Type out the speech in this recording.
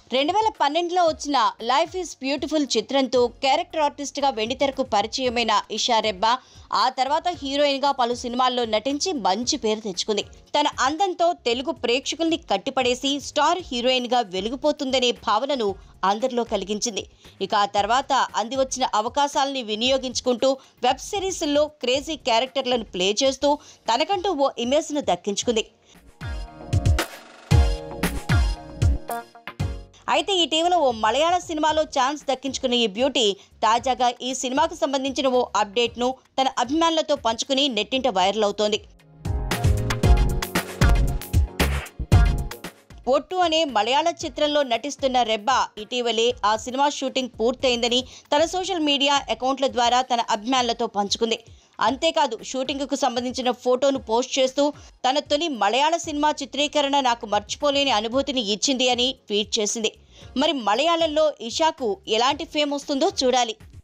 రెండు వేల పన్నెండులో వచ్చిన లైఫ్ ఈజ్ బ్యూటిఫుల్ చిత్రంతో క్యారెక్టర్ ఆర్టిస్ట్గా వెండితెరకు పరిచయమైన ఇషా రెబ్బా ఆ తర్వాత హీరోయిన్గా పలు సినిమాల్లో నటించి మంచి పేరు తెచ్చుకుంది తన అందంతో తెలుగు ప్రేక్షకుల్ని కట్టిపడేసి స్టార్ హీరోయిన్గా వెలిగిపోతుందనే భావనను అందరిలో కలిగించింది ఇక ఆ తర్వాత అంది వచ్చిన అవకాశాలని వినియోగించుకుంటూ వెబ్ సిరీస్ల్లో క్రేజీ క్యారెక్టర్లను ప్లే చేస్తూ తనకంటూ ఓ ఇమేజ్ను దక్కించుకుంది అయితే ఇటీవల ఓ మలయాళ సినిమాలో ఛాన్స్ దక్కించుకున్న ఈ బ్యూటీ తాజాగా ఈ సినిమాకు సంబంధించిన ఓ అప్డేట్ను తన అభిమానులతో పంచుకుని నెట్టింట వైరల్ అవుతోంది ఒట్టు అనే మలయాళ చిత్రంలో నటిస్తున్న రెబ్బా ఇటీవలే ఆ సినిమా షూటింగ్ పూర్తయిందని తన సోషల్ మీడియా అకౌంట్ల ద్వారా తన అభిమానులతో పంచుకుంది అంతేకాదు షూటింగ్కు సంబంధించిన ఫోటోను పోస్ట్ చేస్తూ తన తొలి మలయాళ సినిమా చిత్రీకరణ నాకు మర్చిపోలేని అనుభూతిని ఇచ్చింది అని ట్వీట్ చేసింది మరి మలయాళంలో ఇషాకు ఎలాంటి ఫేమ్ వస్తుందో చూడాలి